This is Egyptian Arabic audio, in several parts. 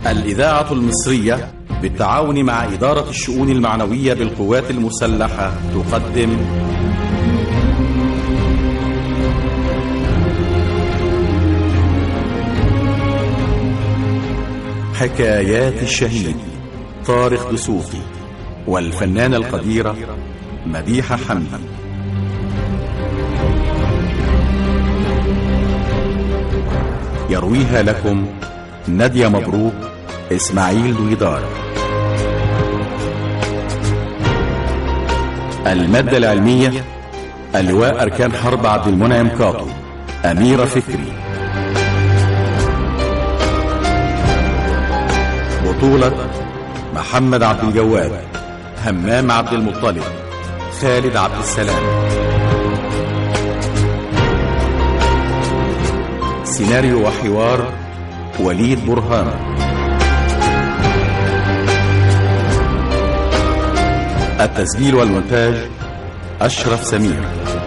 الإذاعة المصرية بالتعاون مع إدارة الشؤون المعنوية بالقوات المسلحة تقدم حكايات الشهيد طارق دسوقي والفنانة القديرة مديحة حمدي يرويها لكم نادية مبروك إسماعيل دويدار المادة العلمية اللواء أركان حرب عبد المنعم كاطو أميرة فكري بطولة محمد عبد الجواد همام عبد المطلب خالد عبد السلام سيناريو وحوار وليد برهان التسجيل والمونتاج أشرف سمير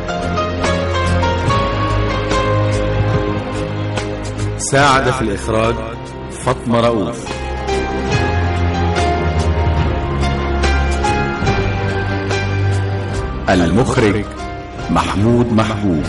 ساعد في الإخراج فاطمة رؤوف المخرج محمود محبوب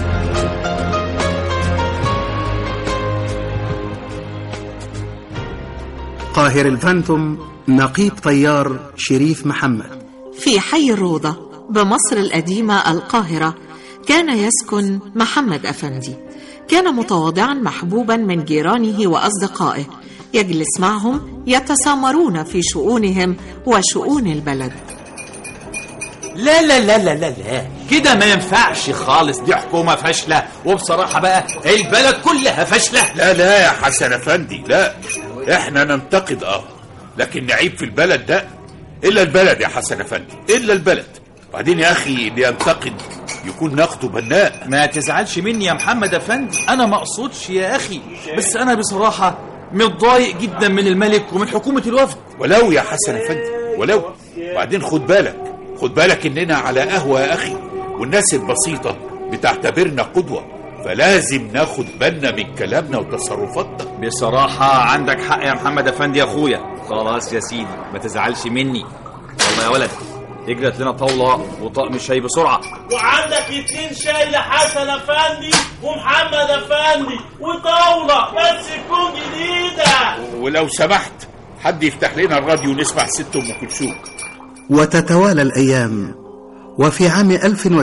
قاهر الفانتوم نقيب طيار شريف محمد في حي الروضة بمصر القديمة القاهرة كان يسكن محمد أفندي كان متواضعا محبوبا من جيرانه وأصدقائه يجلس معهم يتسامرون في شؤونهم وشؤون البلد لا لا لا لا لا لا كده ما ينفعش خالص دي حكومة فاشلة وبصراحة بقى البلد كلها فاشلة لا لا يا حسن افندي لا احنا ننتقد اه لكن نعيب في البلد ده الا البلد يا حسن افندي الا البلد بعدين يا اخي اللي ينتقد يكون نقده بناء ما تزعلش مني يا محمد افندي انا ما اقصدش يا اخي بس انا بصراحة متضايق جدا من الملك ومن حكومة الوفد ولو يا حسن افندي ولو بعدين خد بالك خد بالك اننا على قهوة يا اخي والناس البسيطة بتعتبرنا قدوة فلازم ناخد بالنا من كلامنا وتصرفاتنا بصراحة عندك حق يا محمد افندي يا اخويا خلاص يا سيدي ما تزعلش مني يلا يا ولد اجلت لنا طاولة وطقم شاي بسرعة وعندك اتنين شاي لحسن افندي ومحمد افندي وطاوله بس تكون جديده ولو سمحت حد يفتح لنا الراديو نسمع ست ام كلثوم وتتوالى الأيام وفي عام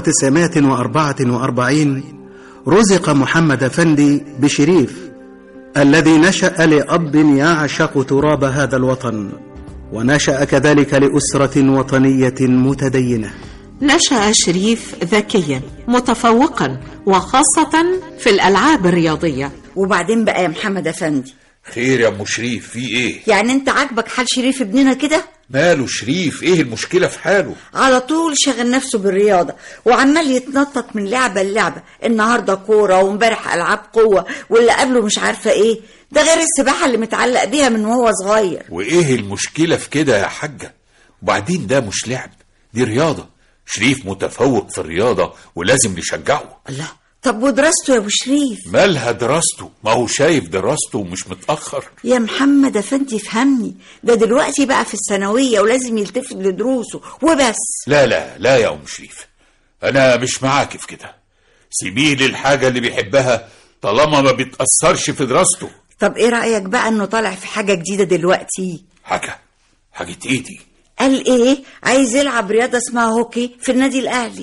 1944 رزق محمد أفندي بشريف الذي نشأ لأب يعشق تراب هذا الوطن ونشأ كذلك لأسرة وطنية متدينة نشأ شريف ذكيا متفوقا وخاصة في الألعاب الرياضية وبعدين بقى يا محمد افندي خير يا ام شريف في ايه يعني انت عاجبك حال شريف ابننا كده ماله شريف ايه المشكلة في حاله على طول شغل نفسه بالرياضة وعمال يتنطط من لعبة للعبة النهاردة كورة وامبارح ألعاب قوة واللي قبله مش عارفة ايه ده غير السباحة اللي متعلق بيها من وهو صغير وايه المشكلة في كده يا حاجة وبعدين ده مش لعب دي رياضة شريف متفوق في الرياضة ولازم نشجعه الله طب ودراسته يا ابو شريف مالها دراسته ما هو شايف دراسته ومش متأخر يا محمد افندي فهمني ده دلوقتي بقى في الثانوية ولازم يلتفت لدروسه وبس لا لا لا يا ام شريف انا مش معاك في كده سيبيه للحاجة اللي بيحبها طالما ما بتأثرش في دراسته طب ايه رأيك بقى انه طالع في حاجة جديدة دلوقتي حاجة حاجة ايه دي قال ايه عايز يلعب رياضة اسمها هوكي في النادي الاهلي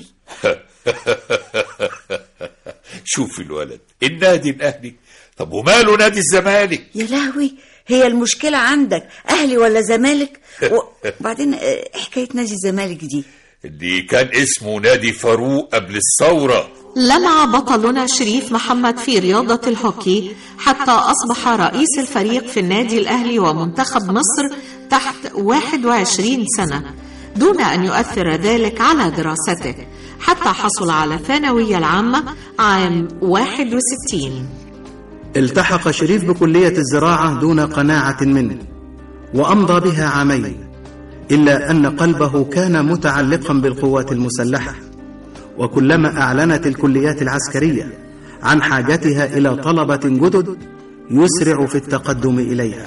شوف الولد النادي الاهلي طب وماله نادي الزمالك يا لهوي هي المشكلة عندك أهلي ولا زمالك وبعدين آه، حكاية نادي الزمالك دي اللي كان اسمه نادي فاروق قبل الثورة لمع بطلنا شريف محمد في رياضة الهوكي حتى أصبح رئيس الفريق في النادي الأهلي ومنتخب مصر تحت 21 سنة دون أن يؤثر ذلك على دراسته حتى حصل على الثانوية العامة عام 61 التحق شريف بكلية الزراعة دون قناعة منه وأمضى بها عامين إلا أن قلبه كان متعلقا بالقوات المسلحة وكلما أعلنت الكليات العسكرية عن حاجتها إلى طلبة جدد يسرع في التقدم إليها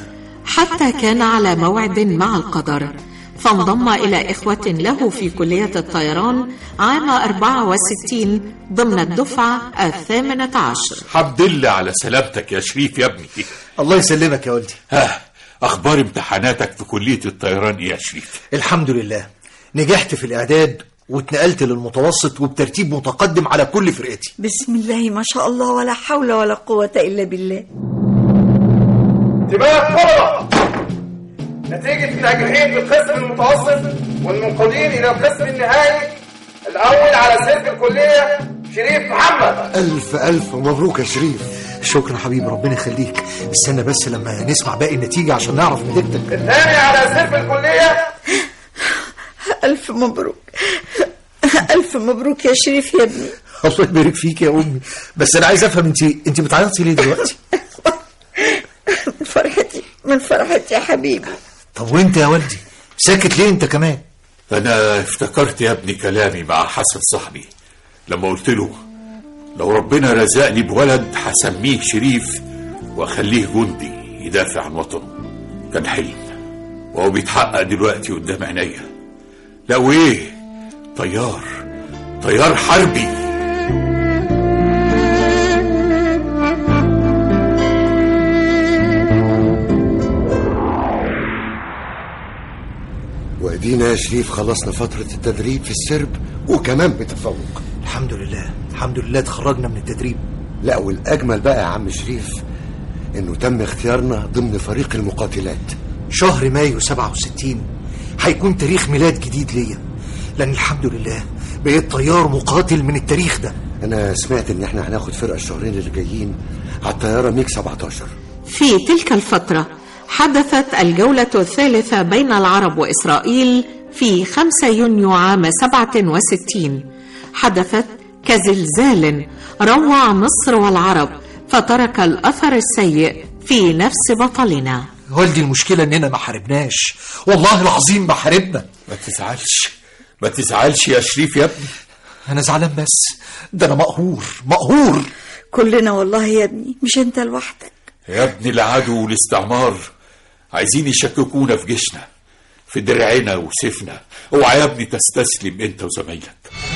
حتى كان على موعد مع القدر فانضم إلى إخوة له في كلية الطيران عام 64 ضمن الدفعة الثامنة عشر حمد لله على سلامتك يا شريف يا ابني الله يسلمك يا والدي ها اخبار امتحاناتك في كليه الطيران ايه يا شريف الحمد لله نجحت في الإعداد واتنقلت للمتوسط وبترتيب متقدم على كل فرقتي بسم الله ما شاء الله ولا حول ولا قوة إلا بالله انتباه الطلبة نتيجة التجريد بالقسم المتوسط والمنقولين إلى القسم النهائي الأول على سلك الكلية شريف محمد ألف ألف مبروك يا شريف شكرا حبيبي ربنا يخليك استنى بس لما نسمع باقي النتيجة عشان نعرف نتيجتك الثاني على سلك الكلية ألف مبروك ألف مبروك يا شريف يا ابني الله يبارك فيك يا أمي بس أنا عايز أفهم أنت أنت بتعيطي ليه دلوقتي من فرحتي من فرحتي يا حبيبي طب وأنت يا والدي ساكت ليه أنت كمان انا افتكرت يا ابني كلامي مع حسن صاحبي لما قلت له لو ربنا رزقني بولد هسميه شريف واخليه جندي يدافع عن وطنه كان حلم وهو بيتحقق دلوقتي قدام عينيا لا وايه طيار طيار حربي وادينا يا شريف خلصنا فترة التدريب في السرب وكمان بتفوق الحمد لله الحمد لله اتخرجنا من التدريب لا والأجمل بقى يا عم شريف إنه تم اختيارنا ضمن فريق المقاتلات شهر مايو 67 هيكون تاريخ ميلاد جديد ليا لأن الحمد لله بقيت طيار مقاتل من التاريخ ده أنا سمعت إن إحنا هناخد فرقة الشهرين اللي جايين على الطيارة ميك 17 في تلك الفترة حدثت الجولة الثالثة بين العرب وإسرائيل في 5 يونيو عام 67 حدثت كزلزال روع مصر والعرب فترك الأثر السيء في نفس بطلنا والدي المشكلة إننا ما حاربناش والله العظيم ما حاربنا ما تزعلش ما تزعلش يا شريف يا ابني أنا زعلان بس ده أنا مقهور مقهور كلنا والله يا ابني مش انت لوحدك يا ابني العدو والاستعمار عايزين يشككونا في جيشنا في درعنا وسيفنا اوعى يا ابني تستسلم انت وزمايلك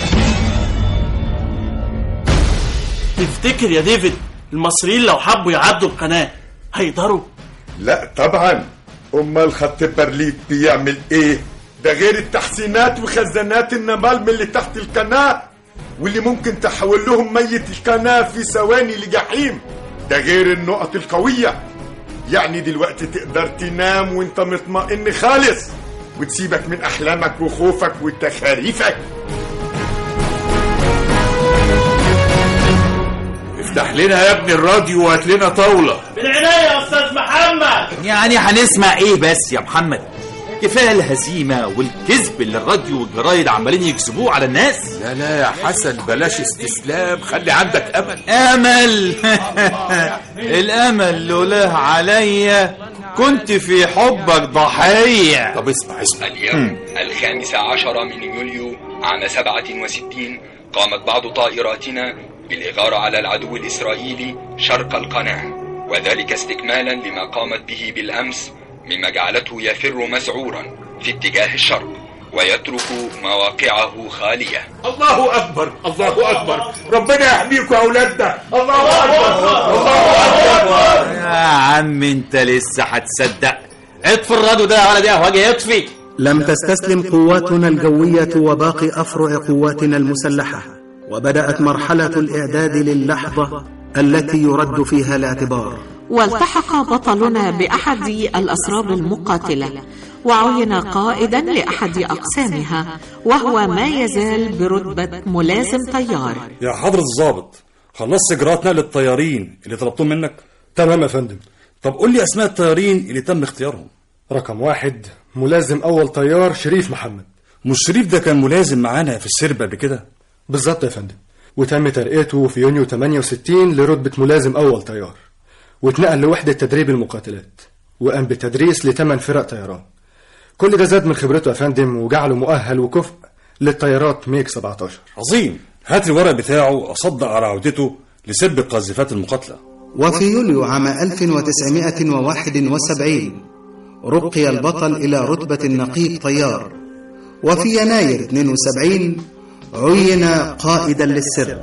تفتكر يا ديفيد المصريين لو حبوا يعدوا القناة هيقدروا لا طبعا امال خط برليف بيعمل ايه ده غير التحسينات وخزانات النمال من اللي تحت القناة واللي ممكن تحول لهم ميت القناة في ثواني لجحيم ده غير النقط القوية يعني دلوقتي تقدر تنام وانت مطمئن خالص وتسيبك من احلامك وخوفك وتخاريفك افتح لنا يا ابني الراديو وهات لنا طاوله بالعناية يا أستاذ محمد يعني هنسمع ايه بس يا محمد كفايه الهزيمه والكذب اللي الراديو والجرايد عمالين يكذبوه على الناس لا لا يا حسن بلاش استسلام خلي عندك امل امل الامل لولاه عليا كنت في حبك ضحيه طب اسمع اسمع اليوم الخامس عشر من يوليو عام سبعة وستين قامت بعض طائراتنا بالإغارة على العدو الإسرائيلي شرق القناة وذلك استكمالا لما قامت به بالأمس مما جعلته يفر مسعورا في اتجاه الشرق ويترك مواقعه خالية الله اكبر الله اكبر ربنا يحميكم يا اولادنا الله اكبر الله اكبر يا عم انت لسه هتصدق اطفي الراديو ده يا ولد يا وجه يطفي لم تستسلم قواتنا الجوية وباقي أفرع قواتنا المسلحة وبدأت مرحلة الإعداد للحظة التي يرد فيها الاعتبار والتحق بطلنا بأحد الأسراب المقاتلة وعين قائدا لأحد أقسامها وهو ما يزال برتبة ملازم طيار يا حضرة الضابط خلصت إجراءات نقل الطيارين اللي طلبتهم منك؟ تمام يا فندم طب قول لي أسماء الطيارين اللي تم اختيارهم رقم واحد ملازم أول طيار شريف محمد مش شريف ده كان ملازم معانا في السرب قبل كده؟ بالظبط يا فندم وتم ترقيته في يونيو 68 لرتبة ملازم أول طيار واتنقل لوحدة تدريب المقاتلات وقام بالتدريس لثمان فرق طيران كل ده زاد من خبرته يا فندم وجعله مؤهل وكفء للطيارات ميك 17 عظيم هات الورق بتاعه أصدق على عودته لسرب القاذفات المقاتلة وفي يوليو عام 1971 رقي البطل إلى رتبة النقيب طيار وفي يناير 72 عين قائدا للسر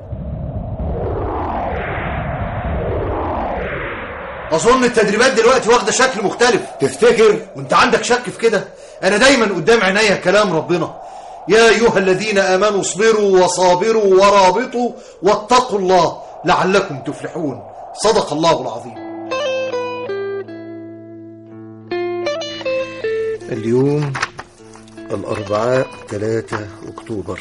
اظن التدريبات دلوقتي واخده شكل مختلف تفتكر وانت عندك شك في كده انا دايما قدام عينيا كلام ربنا يا ايها الذين امنوا اصبروا وصابروا ورابطوا واتقوا الله لعلكم تفلحون صدق الله العظيم اليوم الأربعاء 3 أكتوبر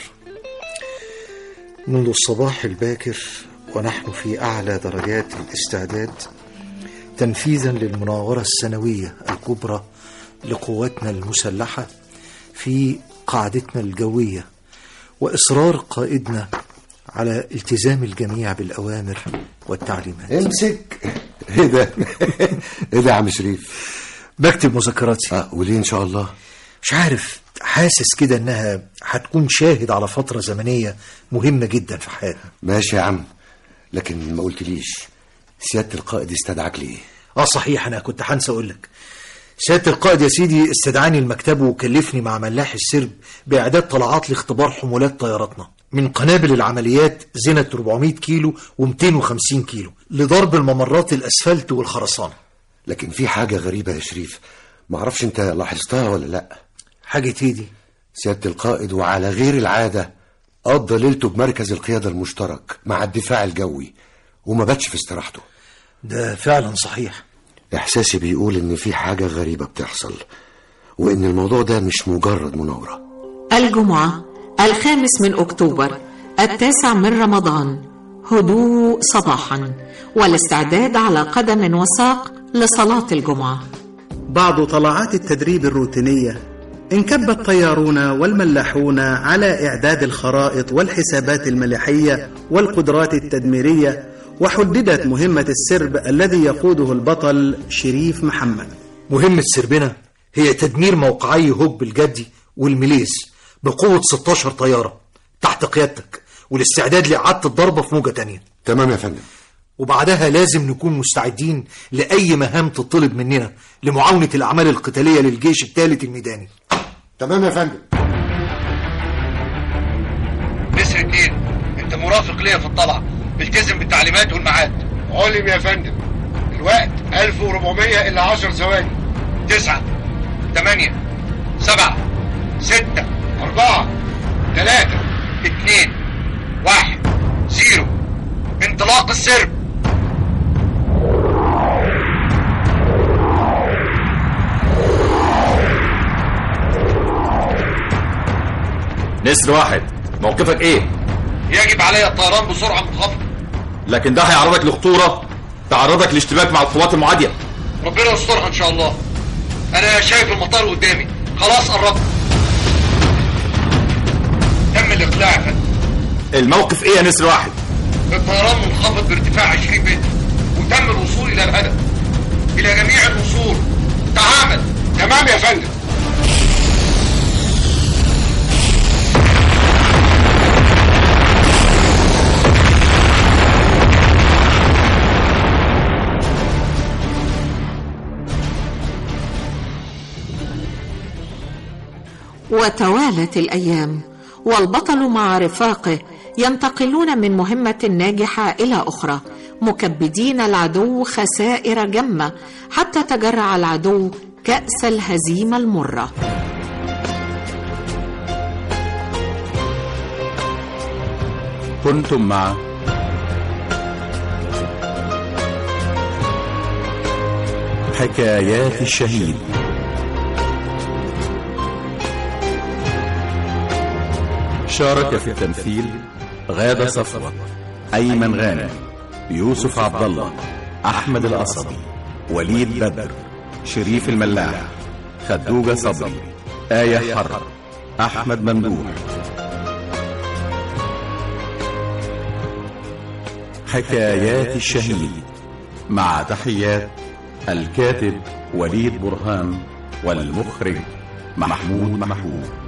منذ الصباح الباكر ونحن في أعلى درجات الاستعداد تنفيذا للمناورة السنوية الكبرى لقواتنا المسلحة في قاعدتنا الجوية وإصرار قائدنا على التزام الجميع بالأوامر والتعليمات امسك ايه ده ايه ده يا عم شريف بكتب مذكراتي اه وليه ان شاء الله مش عارف حاسس كده انها هتكون شاهد على فترة زمنية مهمة جدا في حياتنا ماشي يا عم لكن ما قلتليش سيادة القائد استدعاك ليه اه صحيح انا كنت هنسى اقول لك سيادة القائد يا سيدي استدعاني المكتب وكلفني مع ملاح السرب بإعداد طلعات لاختبار حمولات طياراتنا من قنابل العمليات زنة 400 كيلو و250 كيلو لضرب الممرات الأسفلت والخرسانة لكن في حاجة غريبة يا شريف معرفش انت لاحظتها ولا لا حاجة ايه دي سيادة القائد وعلى غير العادة قضى ليلته بمركز القيادة المشترك مع الدفاع الجوي وما باتش في استراحته ده فعلا صحيح إحساسي بيقول إن في حاجة غريبة بتحصل وإن الموضوع ده مش مجرد مناورة الجمعة الخامس من أكتوبر التاسع من رمضان هدوء صباحا والاستعداد على قدم وساق لصلاة الجمعة بعض طلعات التدريب الروتينية انكب الطيارون والملاحون على إعداد الخرائط والحسابات الملاحية والقدرات التدميرية وحددت مهمة السرب الذي يقوده البطل شريف محمد مهمة سربنا هي تدمير موقعي هوب الجدي والميليز بقوة 16 طيارة تحت قيادتك والاستعداد لإعادة الضربة في موجة تانية تمام يا فندم وبعدها لازم نكون مستعدين لأي مهام تطلب مننا لمعاونة الأعمال القتالية للجيش الثالث الميداني تمام يا فندم نسر اتنين انت مرافق ليا في الطلعة التزم بالتعليمات والميعاد علم يا فندم الوقت 1400 إلا 10 ثواني تسعة تمانية سبعة ستة أربعة ثلاثة اتنين واحد زيرو انطلاق السرب نسر واحد موقفك ايه يجب علي الطيران بسرعة منخفضة لكن ده هيعرضك لخطورة تعرضك لاشتباك مع القوات المعادية ربنا يسترها ان شاء الله انا شايف المطار قدامي خلاص قربت تم الاقلاع يا فندم الموقف ايه يا نسر واحد الطيران منخفض بارتفاع 20 متر وتم الوصول الى الهدف الى جميع الوصول تعامل تمام يا فندم وتوالت الأيام والبطل مع رفاقه ينتقلون من مهمة ناجحة إلى أخرى مكبدين العدو خسائر جمة حتى تجرع العدو كأس الهزيمة المرة كنتم مع حكايات الشهيد شارك في التمثيل غادة صفوة أيمن غانم يوسف عبد الله أحمد القصبي وليد بدر شريف الملاح خدوجة صبري آية حرب أحمد ممدوح حكايات الشهيد مع تحيات الكاتب وليد برهان والمخرج محمود محمود